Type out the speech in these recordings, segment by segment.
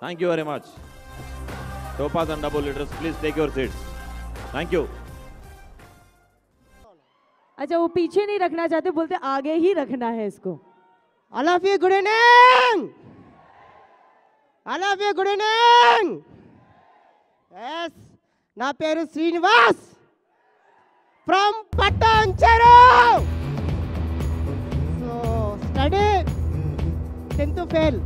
Thank you very much. Topaz and double leaders, please take your seats. Thank you. अच्छा वो पीछे नहीं रखना चाहते बोलते आगे ही रखना है इसको All of you, good evening. All of you, good evening. Yes, నా పేరు Srinivas from Patancheru so study tenth fail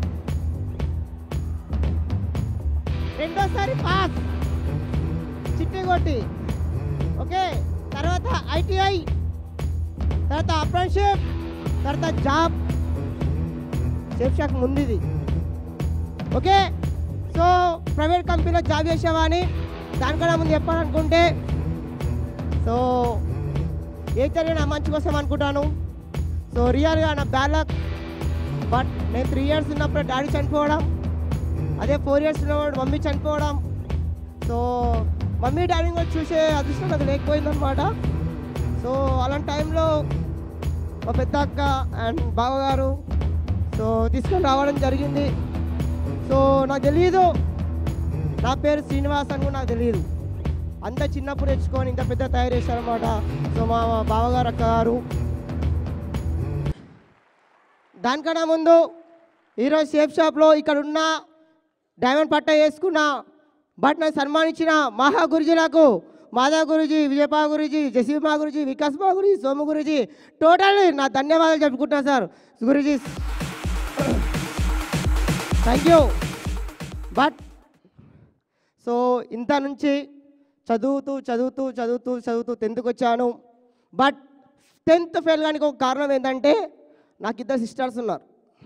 రెండోసారి పాస్ చిట్టి కొట్టి ఓకే తర్వాత ఐటీఐ తర్వాత అప్రెంటిషిప్ తర్వాత జాబ్ సేఫ్ షాక్ ముందు ఇది ఓకే సో ప్రైవేట్ కంపెనీలో జాబ్ చేసావా అని దానికన్నా ముందు చెప్పాలనుకుంటే సో ఏ జరిగినా మంచి కోసం అనుకుంటాను సో రియల్గా నా బ్యాడ్ లక్ బట్ నేను త్రీ ఇయర్స్ ఉన్నప్పుడు డాడీ చనిపోవడం అదే ఫోర్ ఇయర్స్ ఉన్నప్పుడు మమ్మీ చనిపోవడం సో మమ్మీ డాడీ కూడా చూసే అదృష్టం నాకు లేకపోయిందనమాట సో అలాంటి టైంలో మా పెద్ద అక్క అండ్ బావగారు సో తీసుకొని రావడం జరిగింది సో నాకు తెలియదు నా పేరు శ్రీనివాస్ అని కూడా నాకు తెలియదు అంత చిన్నప్పుడు తెచ్చుకొని ఇంత పెద్ద తయారు చేశారనమాట సో మా బావగారు అక్క గారు దానికన్నా ముందు ఈరోజు సేఫ్ షాప్లో ఇక్కడ ఉన్న డైమండ్ పట్ట వేసుకున్న బట్ నాకు సన్మానించిన మహా గురుజీలకు మాధవ గురుజీ విజయపా గురుజీ జసీమా గురుజీ వికాస్ బా గురుజీ సోము గురుజీ టోటల్ నా ధన్యవాదాలు చెప్పుకుంటున్నా sir Guruji thank you but so ఇంత నుంచి చదువుతూ చదువుతూ చదువుతూ చదువుతూ టెన్త్కి వచ్చాను బట్ టెన్త్ ఫెయిల్ కానీ ఒక కారణం ఏంటంటే నాకు ఇద్దరు సిస్టర్స్ ఉన్నారు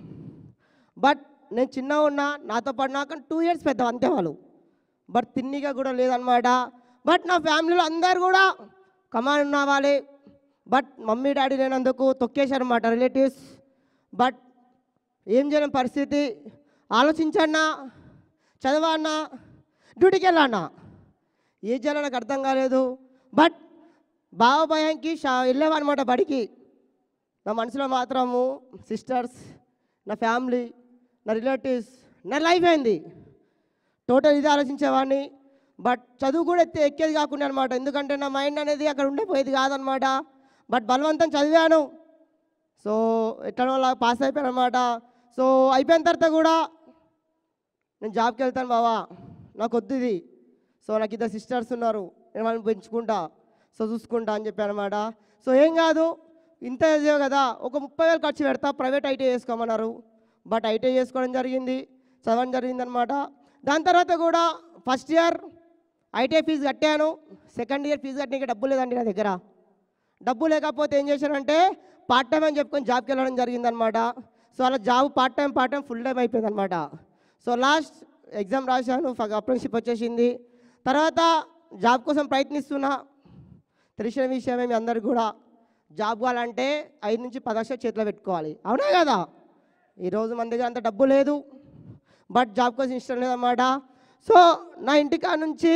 బట్ నేను చిన్న ఉన్నా నాతో పాటు నాకు టూ ఇయర్స్ పెద్ద అంతే వాళ్ళు బట్ తిన్నిగా కూడా లేదనమాట బట్ నా ఫ్యామిలీలో అందరు కూడా కమాన్ ఉన్న వాళ్ళే బట్ మమ్మీ డాడీ లేనందుకు తొక్కేశారనమాట రిలేటివ్స్ బట్ ఏం చేయలేని పరిస్థితి ఆలోచించన్నా చదవన్నా డ్యూటీకి వెళ్ళన్నా ఏం చేయాలో నాకు అర్థం కాలేదు బట్ బావ భయంకి షా వెళ్ళామన్నమాట బడికి నా మనసులో మాత్రము సిస్టర్స్ నా ఫ్యామిలీ నా రిలేటివ్స్ నా లైఫ్ అయింది టోటల్ ఇది ఆలోచించేవాడిని బట్ చదువు కూడా ఎత్తే ఎక్కేది కాకుండా అనమాట ఎందుకంటే నా మైండ్ అనేది అక్కడ ఉండిపోయేది కాదనమాట బట్ బలవంతం చదివాను సో ఎట్లనో అలా పాస్ అయిపోయాను అనమాట సో అయిపోయిన తర్వాత కూడా నేను జాబ్కి వెళ్తాను బావా నాకు వద్దు ఇది సో నాకు ఇద్దరు సిస్టర్స్ ఉన్నారు నేను వాళ్ళని పెంచుకుంటా సో చూసుకుంటా అని చెప్పాను అనమాట సో ఏం కాదు ఇంత ఇదే కదా ఒక ముప్పై వేలు ఖర్చు పెడతా ప్రైవేట్ ఐటీ చేసుకోమన్నారు బట్ ఐటీ చేసుకోవడం జరిగింది చదవడం జరిగింది అనమాట దాని తర్వాత కూడా ఫస్ట్ ఇయర్ ఐటీఐ ఫీజు కట్టాను సెకండ్ ఇయర్ ఫీజు కట్టడానికి డబ్బు లేదండి నా దగ్గర డబ్బు లేకపోతే ఏం చేశానంటే పార్ట్ టైం అని చెప్పుకొని జాబ్కి వెళ్ళడం జరిగిందనమాట సో అలా job part time part time full time అయిపోయింది అనమాట సో లాస్ట్ ఎగ్జామ్ రాశాను అప్రెంటిషిప్ వచ్చేసింది తర్వాత జాబ్ కోసం ప్రయత్నిస్తున్నా తెలిసిన విషయమే మీ అందరికి కూడా జాబ్ కావాలంటే ఐదు నుంచి పది లక్షలు చేతిలో పెట్టుకోవాలి అవునా కదా ఈరోజు మన దగ్గర అంత డబ్బు లేదు బట్ జాబ్ కోసం ఇష్టం లేదన్నమాట సో నా ఇంటికా నుంచి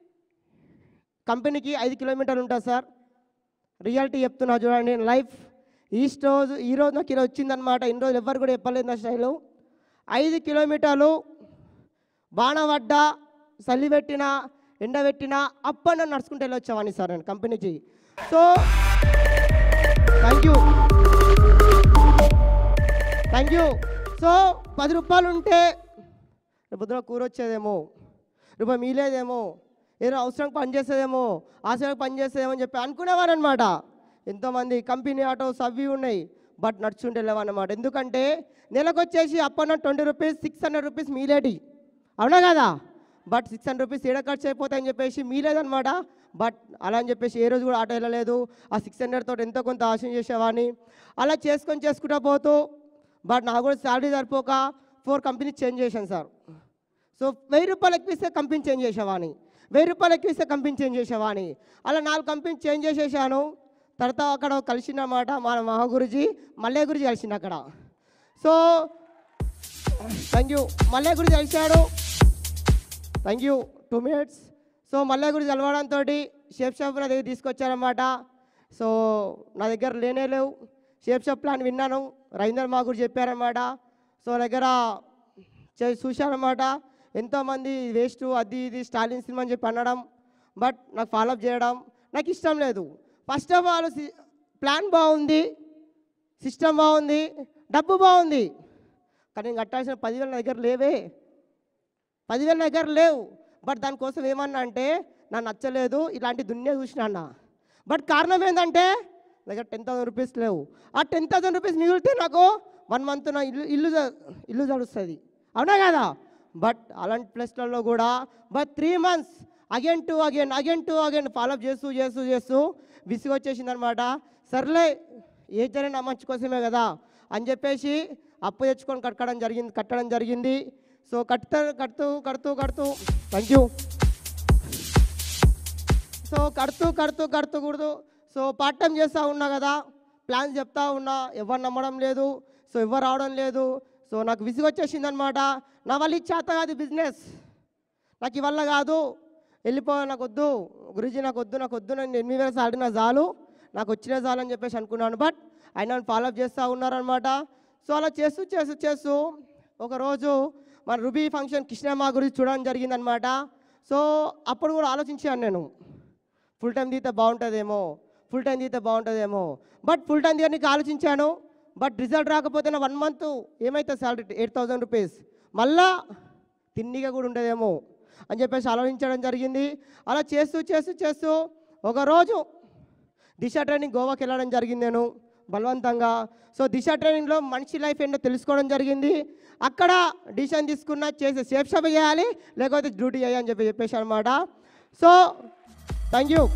కంపెనీకి ఐదు కిలోమీటర్లు ఉంటుంది సార్ రియాలిటీ చెప్తున్నా చూడండి లైఫ్ ఈ రోజు ఈ రోజు నాకు ఈరోజు వచ్చిందనమాట ఇన్ని రోజులు ఎవ్వరు కూడా చెప్పలేదు నా స్టైలు ఐదు కిలోమీటర్లు బాణవడ్డ చలి పెట్టిన ఎండ పెట్టిన అప్పన్న నడుచుకుంటూ వెళ్ళొచ్చామని సార్ నేను కంపెనీకి so thank you thank you so పది రూపాయలు ఉంటే రేపు పొద్దున కూర వచ్చేదేమో రూపాయి మీలేదేమో ఏదో అవసరం పని చేసేదేమో ఆశలకు పని చేసేదేమో అని చెప్పి అనుకునేవారు అనమాట ఎంతోమంది కంపెనీ ఆటోస్ అవి ఉన్నాయి బట్ నడుచుంటే లేవన్నమాట ఎందుకంటే నెలకు వచ్చేసి అప్పన్న twenty rupees six hundred rupees మీలేటి అవునా కదా బట్ సిక్స్ హండ్రెడ్ రూపీస్ ఏడ ఖర్చు అయిపోతాయని చెప్పేసి మీలేదనమాట బట్ అలా అని చెప్పేసి ఏ రోజు కూడా ఆటో వెళ్ళలేదు ఆ సిక్స్ హండ్రెడ్ తోటి ఎంతో కొంత ఆశ చేసేవాడిని అలా చేసుకొని చేసుకుంటా పోతూ బట్ నాకు కూడా శాలరీ సరిపోక ఫోర్ కంపెనీ చేంజ్ చేశాను సార్ సో వెయ్యి రూపాయలు ఎక్కిస్తే కంపెనీ చేంజ్ చేసేవాని వెయ్యి రూపాయలు ఎక్కిస్తే కంపెనీ చేంజ్ చేసేవాని అలా నాలుగు కంపెనీ చేంజ్ చేసేసాను తర్వాత అక్కడ కలిసిందన్నమాట మా మహా గురుజీ మల్లయ్య గురుజీ కలిసింది అక్కడ so thank you Mallayya Guruji కలిశాడు thank you two minutes so Mallayya గురించి కలవడంతో షేప్ షాప్ నా దగ్గర తీసుకొచ్చారన్నమాట సో నా దగ్గర లేనే లేవు షేప్ షాప్ ప్లాన్ విన్నాను రవీందర్ మా గురించి చెప్పారన్నమాట సో నా దగ్గర చే- చూశానన్నమాట ఎంతోమంది వేస్ట్ అది ఇది స్టాలిన్ సినిమా అని చెప్పి అనడం బట్ నాకు ఫాలోఅప్ చేయడం నాకు ఇష్టం లేదు ఫస్ట్ ఆఫ్ ఆల్ ప్లాన్ బాగుంది సిస్టమ్ బాగుంది డబ్బు బాగుంది కానీ నేను కట్టాల్సిన పదివేల నా దగ్గర లేవే పదివేల నా దగ్గర లేవు బట్ దానికోసం ఏమన్నా అంటే నాకు నచ్చలేదు ఇలాంటి దున్య చూసిన అన్న బట్ కారణం ఏంటంటే నా దగ్గర టెన్ థౌసండ్ రూపీస్ లేవు ఆ టెన్ థౌసండ్ రూపీస్ మిగిలితే నాకు వన్ మంత్ నా ఇల్లు ఇల్లు జ- ఇల్లు జడుస్తుంది అవునా కదా బట్ అలాంటి ప్లేస్లలో కూడా but three months again to again again to again follow up చేస్తూ చేస్తూ చేస్తూ విసిగి వచ్చేసింది అనమాట సర్లే ఏ జరిగిన నా మంచి కోసమే కదా అని చెప్పేసి అప్పు తెచ్చుకొని కట్టడం జరిగింది కట్టడం జరిగింది సో కట్టుతా కడుతూ కడుతూ కడుతూ థ్యాంక్ యూ సో కడుతూ కడుతూ కడుతూ కూడదు సో పార్ట్ టైం చేస్తూ ఉన్నా కదా ప్లాన్స్ చెప్తా ఉన్నా ఎవరు నమ్మడం లేదు సో ఎవరు రావడం లేదు సో నాకు విసిగి వచ్చేసింది అనమాట నా వల్ల ఇది చేత కాదు బిజినెస్ నాకు ఇవల్ల కాదు వెళ్ళిపో నాకు వద్దు గురుజీ నాకు వద్దు నాకు వద్దు నేను ఎనిమిది వేల సాలరీ నా చాలు నాకు వచ్చిన చాలు అని చెప్పేసి అనుకున్నాను బట్ ఆయన ఫాలోఅప్ చేస్తూ ఉన్నారనమాట సో అలా చేస్తూ చేస్తూ చేస్తూ ఒకరోజు మన రుబీ ఫంక్షన్ కృష్ణమ్మ గురించి చూడడం జరిగిందనమాట సో అప్పుడు కూడా ఆలోచించాను నేను ఫుల్ టైం తీస్తే బాగుంటుందేమో ఫుల్ టైం తీస్తే బాగుంటుందేమో బట్ ఫుల్ టైం తీయడానికి ఆలోచించాను బట్ రిజల్ట్ రాకపోతే నా వన్ మంత్ ఏమైతుంది సాలరీ ఎయిట్ థౌసండ్ రూపీస్ మళ్ళా తిండిగా కూడా ఉండదేమో అని చెప్పేసి ఆలోచించడం జరిగింది అలా చేస్తూ చేస్తూ చేస్తూ ఒకరోజు దిశ ట్రైనింగ్ గోవాకి వెళ్ళడం జరిగింది నేను బలవంతంగా సో దిశ ట్రైనింగ్లో మనిషి లైఫ్ ఏంటో తెలుసుకోవడం జరిగింది అక్కడ డిసిషన్ తీసుకున్న చేసే సేఫ్ షాప్ చేయాలి లేకపోతే డ్యూటీ చేయాలని చెప్పి చెప్పేసి అనమాట so thank you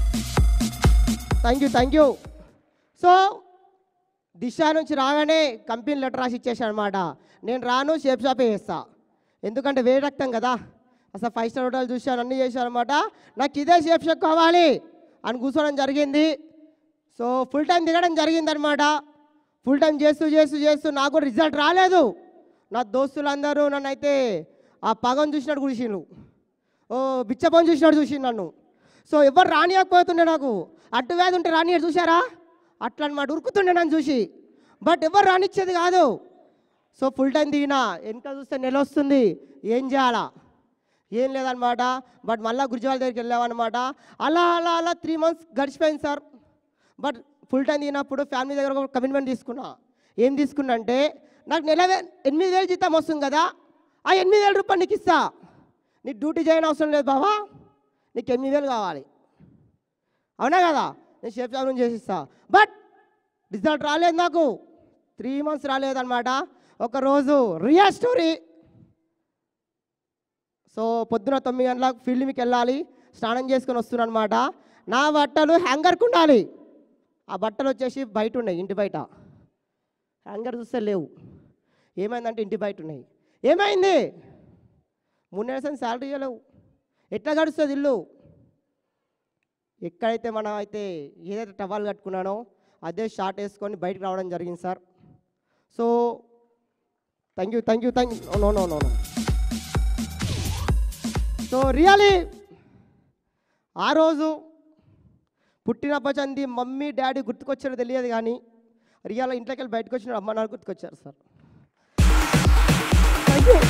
thank you thank you so Disha నుంచి రాగానే కంపెనీ లెటర్ రాసి ఇచ్చేసాను అనమాట నేను రాను షేప్ షాపే చేస్తా ఎందుకంటే వేడి రక్తం కదా అసలు ఫైవ్ స్టార్ హోటల్ చూశాను అన్నీ చేశాను అనమాట నాకు ఇదే షేప్ షాప్ కావాలి అని కూర్చోవడం జరిగింది సో ఫుల్ టైం దిగడం జరిగిందనమాట ఫుల్ టైం చేస్తూ చేస్తూ చేస్తూ నాకు కూడా రిజల్ట్ రాలేదు నా దోస్తులందరూ నన్ను అయితే ఆ పగను చూసినట్టు కూర్చుండ్రు ఓ బిచ్చపని చూసినట్టు చూసి నన్ను సో ఎవరు రానియకపోతుండే నాకు అడ్డు వ్యాధి ఉంటే రానియడు చూసారా అట్లా అనమాట ఉరుకుతుండే నన్ను చూసి బట్ ఎవరు రానిచ్చేది కాదు సో ఫుల్ టైం దిగినా వెనక చూస్తే నెల వస్తుంది ఏం చేయాలా ఏం లేదనమాట బట్ మళ్ళీ గురుజాల దగ్గరికి వెళ్ళామన్నమాట అలా అలా అలా త్రీ మంత్స్ గడిచిపోయింది సార్ బట్ ఫుల్ టైం దిగినప్పుడు ఫ్యామిలీ దగ్గర ఒక కమిట్మెంట్ తీసుకున్నా ఏం తీసుకున్నా అంటే నాకు నెల వే- ఎనిమిది వేలు జీతం వస్తుంది కదా ఆ ఎనిమిది వేల రూపాయలు నీకు ఇస్తా నీకు డ్యూటీ చేయని అవసరం లేదు బావా నీకు ఎనిమిది వేలు కావాలి అవునా కదా నేను షేప్ షాప్ నుంచి చేసిస్తా బట్ రిజల్ట్ రాలేదు నాకు త్రీ మంత్స్ రాలేదన్నమాట ఒకరోజు రియల్ స్టోరీ సో పొద్దున తొమ్మిది గంటలకు ఫీల్డ్కి వెళ్ళాలి స్నానం చేసుకొని వస్తున్నాను అనమాట నా బట్టలు హ్యాంగర్కి ఉండాలి ఆ బట్టలు వచ్చేసి బయట ఉన్నాయి ఇంటి బయట హ్యాంగర్ చూస్తే లేవు ఏమైందంటే ఇంటి బయట ఉన్నాయి ఏమైంది మూడు నెలల శాలరీ ఇవ్వలేవు ఎట్లా గడుస్తుంది ఇల్లు ఎక్కడైతే మనం అయితే ఏదైతే టవాల్ కట్టుకున్నానో అదే షార్ట్ వేసుకొని బయటకు రావడం జరిగింది sir so thank you thank you thank you no no no no so really ఆ రోజు పుట్టినప్పటి చంది మమ్మీ డాడీ గుర్తుకొచ్చారో తెలియదు కానీ రియల్ ఇంట్లోకి వెళ్ళి బయటకు వచ్చిన అమ్మ నాన్న గుర్తుకొచ్చారు సార్ థ్యాంక్ యూ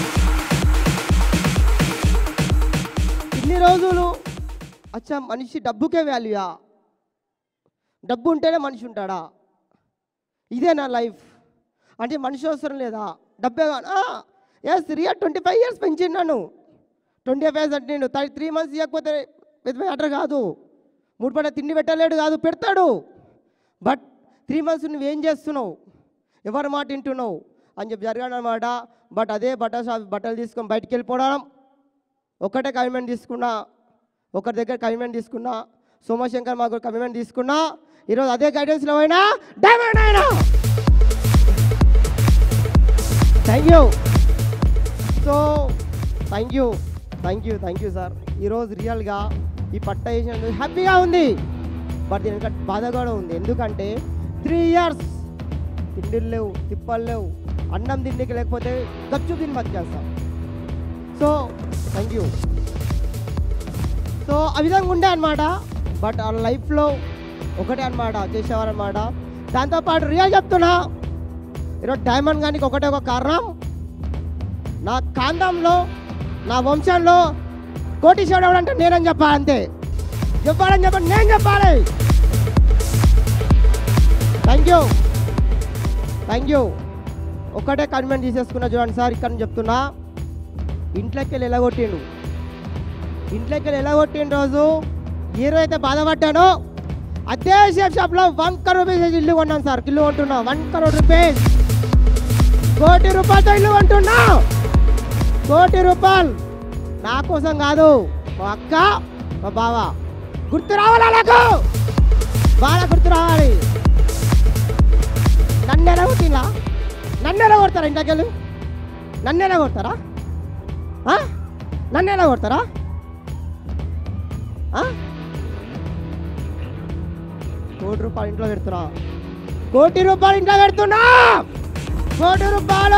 ఇన్ని రోజులు అచ్చా మనిషి డబ్బుకే వాల్యూయా డబ్బు ఉంటేనే మనిషి ఉంటాడా ఇదే నా లైఫ్ అంటే మనిషి అవసరం లేదా డబ్బే yes real twenty five years పెంచిన్నాను ట్వంటీ ఫైవ్ ఇయర్స్ అంటే నేను త్రీ మంత్స్ ఇవ్వకపోతే పెద్ద మ్యాటర్ కాదు మూడు పడ తిండి పెట్టలేడు కాదు పెడతాడు బట్ త్రీ మంత్స్ నువ్వేం చేస్తున్నావు ఎవరి మాట వింటున్నావు అని చెప్పి జరిగాడు అనమాట బట్ అదే బట్టల షాప్ బట్టలు తీసుకొని బయటికి వెళ్ళిపోవడం ఒకటే కమిట్మెంట్ తీసుకున్నా ఒకరి దగ్గర కమిట్మెంట్ తీసుకున్నా సోమశంకర్ మాకు కమిట్మెంట్ తీసుకున్నా ఈరోజు అదే గైడెన్స్లో పోయినా డైమండ్ అయినా thank you so thank you thank you thank you sir ఈరోజు రియల్గా ఈ పట్ట వేసినందుకు హ్యాపీగా ఉంది బట్ దీని వెనక బాధ కూడా ఉంది ఎందుకంటే త్రీ ఇయర్స్ తిండిలు లేవు తిప్పలు లేవు అన్నం తిండికి లేకపోతే గచ్చు తిని బతికేస్తాం సో థ్యాంక్ యూ సో ఆ విధంగా ఉండే అనమాట బట్ ఆ లైఫ్లో ఒకటే అనమాట చేసేవారనమాట దాంతోపాటు రియల్ చెప్తున్నా ఈరోజు డైమండ్ గానికి ఒకటే ఒక కారణం నా కాందంలో నా వంశంలో కోటీశ్వరుడు ఎవడంటే నేనని చెప్పాలి అంతే చెప్పాలని చెప్పండి నేను చెప్పాలి థ్యాంక్ యూ థ్యాంక్ యూ ఒక్కటే కన్వెంట్ తీసేసుకున్నా చూడండి సార్ ఇక్కడ నుంచి చెప్తున్నా ఇంట్లోకి వెళ్ళి ఎలా కొట్టిండు ఇంట్లోకి వెళ్ళి ఎలా కొట్టిన రోజు ఏ రోజు అయితే బాధపడ్డానో అదే షేప్ షాప్లో వన్ కరోడ్ రూపీస్ ఇల్లు కొన్నాను సార్ ఇల్లు కొంటున్నా వన్ కరోడ్ రూపీస్ కోటి రూపాయలతో ఇల్లు కొంటున్నా కోటి రూపాయలు నా కోసం కాదు మా అక్క మా బావ గుర్తు రావాలి నాకు బాగా గుర్తు రావాలి నన్ను ఎలా కొట్టిలా నన్ను ఎలా కొడతారా ఇంట్లోకి నన్ను ఎలా కొడతారా ఆ? నన్ను ఎలా కొడతారా ఆ? కోటి రూపాయలు ఇంట్లో పెడుతున్నా కోటి రూపాయలు ఇంట్లో పెడుతున్నా కోటి రూపాయలు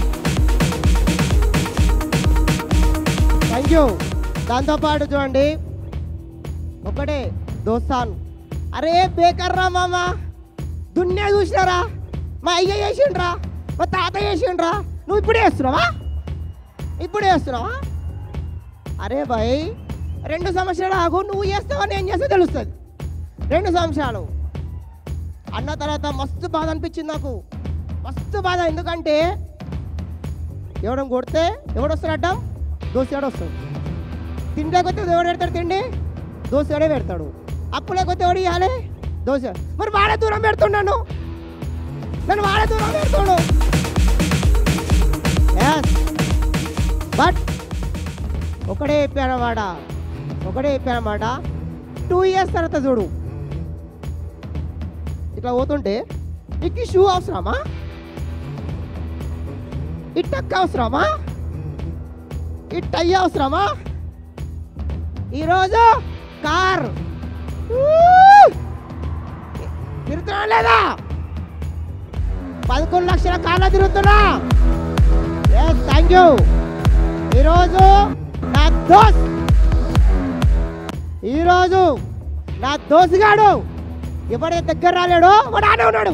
థ్యాంక్ యూ దాంతోపాటు చూడండి ఒకటే దోస్తాన్ అరే బేకర్రా మామ దున్నే చూసినారా మా అయ్య చేసిండ్రా మా తాత చేసిండ్రా నువ్వు ఇప్పుడే వేస్తున్నావా ఇప్పుడే వేస్తున్నావా అరే భయ్ రెండు సంవత్సరాలు ఆగు నువ్వు చేస్తావా నేను చేస్తే తెలుస్తుంది రెండు సంవత్సరాలు అన్న తర్వాత మస్తు బాధ అనిపించింది నాకు మస్తు బాధ ఎందుకంటే ఎవడం కొడితే ఎవడు వస్తాడు అడ్డం దోశ ఎవడు వస్తాడు తిండి లేకపోతే ఎవడు పెడతాడు తిండి దోశ ఎవడే పెడతాడు అప్పు లేకపోతే ఎవడు ఇవ్వాలి దోశ మరి వాడే దూరం పెడుతున్నాను నన్ను వాడే దూరం పెడుతున్నాడు బట్ ఒకడే చెప్పానమాట ఒకటే చెప్పానమాట టూ ఇయర్స్ తర్వాత చూడు ఇట్లా పోతుంటే నీకు షూ అవసరమా ఈ టక్ అవసరమా ఈ టై అవసరమా ఈరోజు కార్ తిరుగుతున్నా లేదా పదకొండు లక్షల కార్లో తిరుగుతున్నా థ్యాంక్ యూ ఈరోజు నా దోస్ ఈరోజు నా దోసుగాడు ఎవడే దగ్గర రాలేడు వాడు ఆడే ఉన్నాడు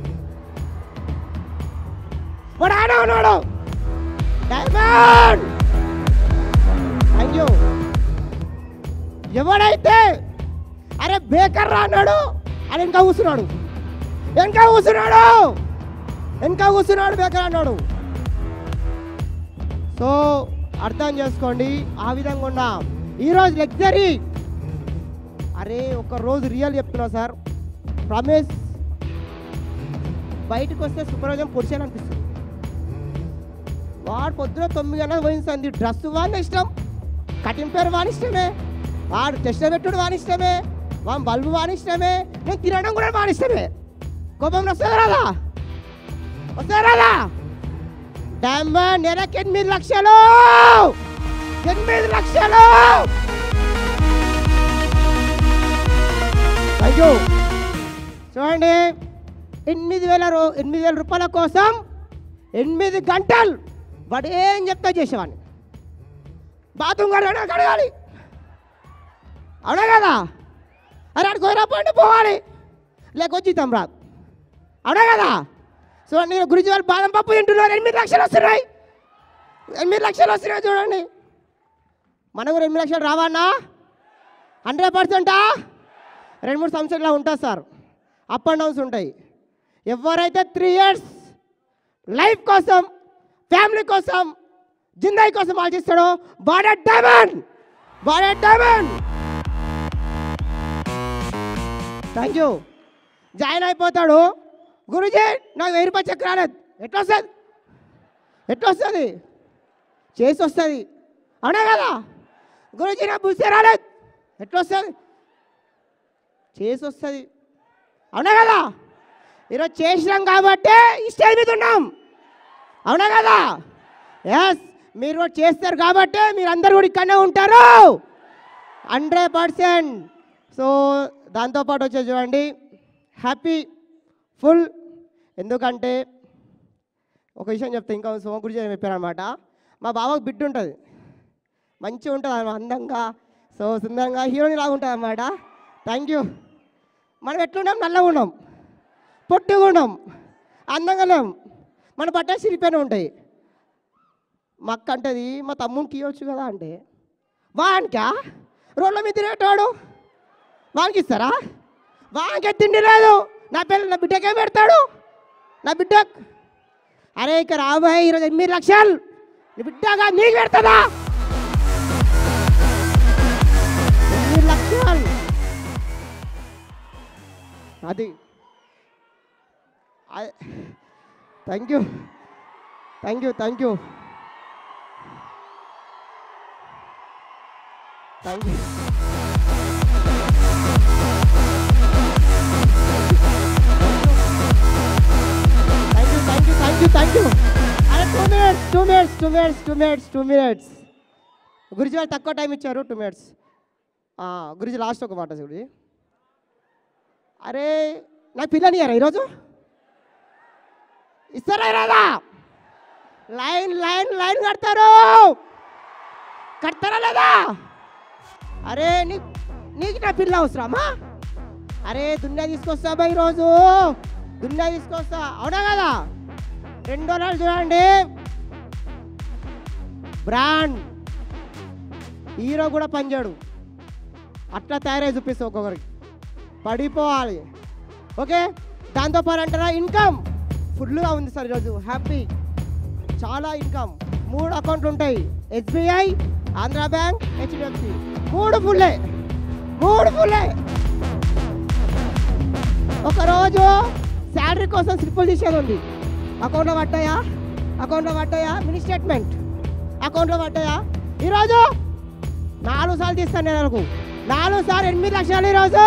వాడు ఆడే ఉన్నాడు డైమండ్ థ్యాంక్ యూ ఎవడైతే అరే బేకర్ రా అన్నాడు అని ఇంకా కూర్చున్నాడు ఇంకా కూర్చున్నాడు ఇంకా కూర్చున్నాడు బేకర్ అన్నాడు సో అర్థం చేసుకోండి ఆ విధంగా ఉన్నా ఈరోజు లగ్జరీ అరే ఒక రోజు రియల్ చెప్తున్నా సార్ రమేష్ బయటకు వస్తే శుక్రవారం పొడిచాను అనిపిస్తుంది వాడు పొద్దున తొమ్మిది గంటలకు పోయింది డ్రెస్ వాని ఇష్టం కటింగ్ పేరు వాని ఇష్టమే వాడు టెస్ట్ పెట్టుడు వాని ఇష్టమే వాని బల్బు వాని ఇష్టమే నేను తినడం కూడా వాని ఇష్టమే కోపం వస్తుంది రాదా వస్తుంది రాదా డైమండ్ నెలకు ఎనిమిది లక్షలు ఎనిమిది లక్షలు థ్యాంక్ యూ చూడండి ఎనిమిది వేల రూ ఎనిమిది వేల రూపాయల కోసం ఎనిమిది గంటలు వాడు ఏం చెప్తా చేసేవాడిని బాత్రూమ్ కడగడా కడగాలి అవునా కదా అరే ఆడు గోరా పండి పోవాలి లేకపోతే జీతం రాదు అవునా కదా సో నేను గురించి వాళ్ళు బాదం పప్పు తింటున్నారు ఎనిమిది లక్షలు వస్తున్నాయి ఎనిమిది లక్షలు వస్తున్నాయి చూడండి మనకు కూడా ఎనిమిది లక్షలు రావన్నా హండ్రెడ్ పర్సెంటా రెండు మూడు సంవత్సరాలు ఉంటుంది సార్ అప్ అండ్ డౌన్స్ ఉంటాయి ఎవరైతే త్రీ ఇయర్స్ లైఫ్ కోసం ఫ్యామిలీ కోసం జిందగీ కోసం ఆలోచిస్తాడో బాడే డైమండ్ బాడే డైమండ్ థ్యాంక్ యూ జాయిన్ అయిపోతాడు గురుజీ నాకు వెయ్యి రూపాయలు చెక్ రాలేదు ఎట్లా వస్తుంది ఎట్లా వస్తుంది చేసి వస్తుంది అవునా కదా గురుజీ నాకు బుస్తే రాలేదు ఎట్లా వస్తుంది చేసి వస్తుంది అవునా కదా ఈరోజు చేసినాం కాబట్టి ఈ స్టేజ్ మీద ఉన్నాం అవునా కదా ఎస్ మీరు కూడా చేస్తారు కాబట్టి మీరు అందరు కూడా ఇక్కడనే ఉంటారు హండ్రెడ్ పర్సెంట్ సో దాంతోపాటు వచ్చే చూడండి హ్యాపీ ఫుల్ ఎందుకంటే ఒక విషయం చెప్తే ఇంకా సోమ గురించి చెప్పారనమాట మా బావకు బిడ్డ ఉంటుంది మంచిగా ఉంటుంది ఆమె అందంగా సో సుందరంగా హీరోని లాగా ఉంటుంది అనమాట థ్యాంక్ యూ మనం ఎట్లున్నాం నల్లగా ఉన్నాం పొట్టిగా ఉన్నాం అందంగా లేం మన బట్టలు సిరిపోయిన ఉంటాయి మా అక్క అంటది మా తమ్మునికి ఇవ్వచ్చు కదా అంటే వానికా రోడ్ల మీద తిరిగేటోడు వానికి ఇస్తారా వానికి తిండి లేదు నా పిల్ల నా బిడ్డకేం పెడతాడు నా బిడ్డ అరే ఇక రాబోయే ఈరోజు ఎనిమిది లక్షలు నీ బిడ్డగా నీకు పెడతాదా ఎనిమిది లక్షలు అది thank you thank you thank you thank you thank you thank you thank you thank you అరే two minutes two minutes two minutes two minutes two minutes Guruji వాళ్ళు తక్కువ టైం ఇచ్చారు టూ మినిట్స్ గురుజీ లాస్ట్ ఒక మాట గురుజీ అరే నాకు పిల్లనియారా ఈరోజు ఇస్తారా రాదా లైన్ లైన్ లైన్ కడతారు కడతారా లేదా అరే నీ నీకు నా పిల్ల అవసరమా అరే దున్యా తీసుకొస్తామా ఈరోజు దున్యా తీసుకొస్తా అవునా కదా రెండో నాడు చూడండి బ్రాండ్ హీరో కూడా పనిచేయడు అట్లా తయారై చూపిస్తా ఒక్కొక్కరికి పడిపోవాలి ఓకే దాంతోపాటు అంటారా ఇన్కమ్ ఫుల్గా ఉంది సార్ ఈరోజు హ్యాపీ చాలా ఇన్కమ్ మూడు అకౌంట్లు ఉంటాయి ఎస్బీఐ ఆంధ్ర బ్యాంక్ హెచ్డిఎఫ్సి మూడు ఫుల్లే మూడు ఫుల్లే ఒకరోజు శాలరీ కోసం స్లిప్పులు తీసేది ఉంది అకౌంట్లో పడ్డాయా అకౌంట్లో పడ్డాయా మినీ స్టేట్మెంట్ అకౌంట్లో పడ్డాయా ఈరోజు నాలుగు సార్లు తీస్తాను నేను నెలకు నాలుగు సార్లు ఎనిమిది లక్షలు ఈరోజు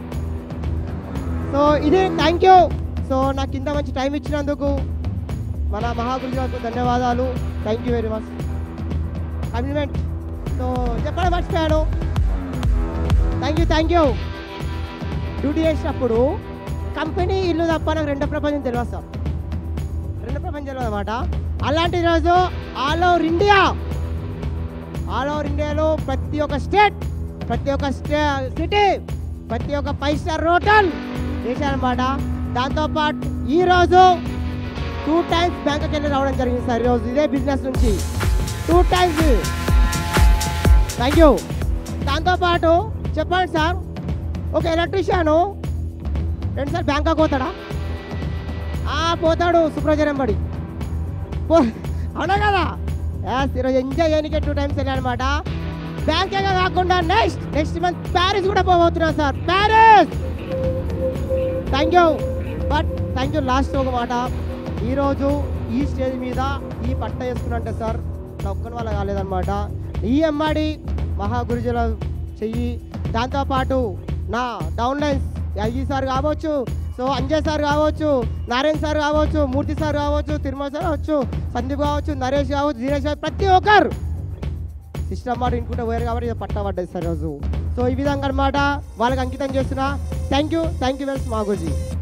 సో ఇది థ్యాంక్ యూ సో నాకు ఇంత మంచి టైం ఇచ్చినందుకు మన మహాగురు గారికి ధన్యవాదాలు thank you very much compliment so చెప్పడం మర్చిపోయాను thank you thank you duty చేసినప్పుడు కంపెనీ ఇల్లు తప్ప నాకు రెండో ప్రపంచం తెలియదు సార్ రెండో ప్రపంచం తెలియదు అనమాట అలాంటి రోజు all over India all over ఇండియాలో ప్రతి ఒక్క స్టేట్ ప్రతి ఒక్క స్టే సిటీ ప్రతి ఒక్క ఫైవ్ స్టార్ హోటల్ చేశారనమాట దాంతోపాటు ఈరోజు టూ టైమ్స్ బ్యాంక్కి వెళ్ళి రావడం జరిగింది సార్ ఈరోజు ఇదే బిజినెస్ నుంచి టూ టైమ్స్ థ్యాంక్ యూ దాంతోపాటు చెప్పండి సార్ ఒక ఎలక్ట్రీషియను రెండుసార్లు బ్యాంకాక్ పోతాడా ఆ, పోతాడు సుప్రజనం పడి పో అవునా కదా Yes, ఈరోజు ఎంజాయ్ చేయడానికి టూ టైమ్స్ వెళ్ళానమాట బ్యాంకే కాకుండా నెక్స్ట్ నెక్స్ట్ మంత్ ప్యారిస్ కూడా పోబోతున్నాం sir Paris thank you but thank you last ఒక మాట ఈరోజు ఈ స్టేజ్ మీద ఈ పట్ట వేసుకున్నంటే సార్ నా ఒక్కని వల్ల కాలేదన్నమాట ఈ అమ్మాడి మహాగురుజుల చెయ్యి దాంతోపాటు నా డౌన్ లైన్స్ ఐజీ సార్ కావచ్చు సో అంజయ్ సార్ కావచ్చు నారాయణ సార్ కావచ్చు మూర్తి సార్ కావచ్చు తిరుమల సార్ కావచ్చు సందీప్ కావచ్చు నరేష్ కావచ్చు దినేష్ కావచ్చు ప్రతి ఒక్కరు సిస్టమ్ మాట ఇంకుంటే పోయారు కాబట్టి ఇది పట్టా పడ్డది సార్ రోజు సో ఈ విధంగా అనమాట వాళ్ళకి అంకితం చేస్తున్నా థ్యాంక్ యూ థ్యాంక్ యూ వెల్స్ మాగుజీ